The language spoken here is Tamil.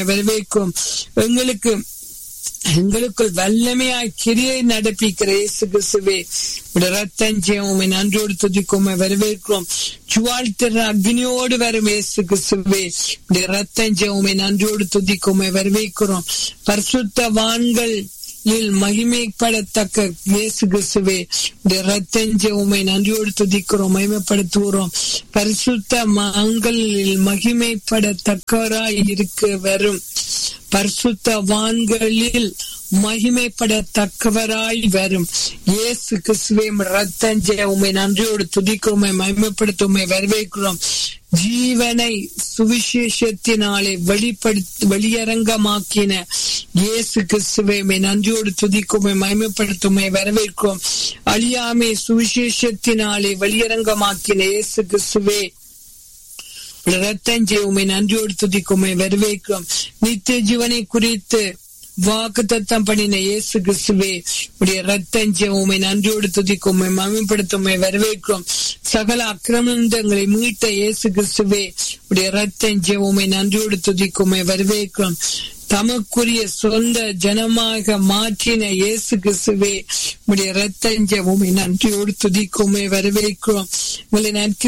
உம்மை வரவேற்கிறோம் எங்களுக்கு எங்களுக்குள் வல்லமையாய் கிரியை நடப்பிக்கிற இயேசு கிறிஸ்துவே உடைய ரத்தஞ்சயம் உண்மை நன்றோடு துதிக்கும் வரவேற்கிறோம் சுவாழ்த்திற அக்னியோடு வரும் இயேசு கிறிஸ்துவே உடைய ரத்தஞ்சயம் உண்மை நன்றோடு துதிக்கும் வரவேற்கிறோம் பரிசுத்தவான்கள் மகிமைப்படத்தக்க இயேசு கிறிஸ்துவே உடைய ரத்தஞ்ச உண்மை நன்றியோடு துதிக்கிறோம் மகிமைப்படுத்துகிறோம் பரிசுத்த மங்களில் மகிமைப்படத்தக்கவராய் இருக்க வரும் பரிசுத்தவான்களில் மகிமைப்படத்தக்கவராய் வரும் இயேசு கிறிஸ்துவே ரத்தஞ்ச உண்மை நன்றியோடு துதிக்கிறோம் மகிமைப்படுத்த உண்மை வரவேற்கிறோம் ஜீவனை சுவிசேஷத்தினாலே வெளிப்படுத்தி வெளியரங்கமாக்கின இயேசு கிறிஸ்துவை நன்றியோடு துதிக்குமை மகிமைப்படுத்துமை வரவேற்கிறோம் அழியாமை சுவிசேஷத்தினாலே வெளியரங்கமாக்கின இயேசு கிறிஸ்துவே ரத்தஞ்சை உண்மை நன்றியோடு துதிக்குமை வரவேற்கிறோம் நித்திய ஜீவனை குறித்து வாக்கு தத்தம் பண்ணின இயேசு கிறிஸ்துவே உடைய ரத்தஞ்ச உண்மை நன்றியோடு துதிக்கும் மமிப்படுத்தும் வரவேற்கிறோம் சகல அக்கிரமந்தங்களை மீட்ட இயேசு கிறிஸ்துவே உடைய ரத்தஞ்ச உண்மை நன்றியோடு துதிக்கும் வரவேற்கிறோம் தமக்குரிய சொந்த ஜனமாக மாற்றின இயேசு கிறிஸ்துவே உடைய ரத்தஞ்ச உண்மை நன்றியோடு துதிக்குமே வரவேற்கிறோம் உங்களை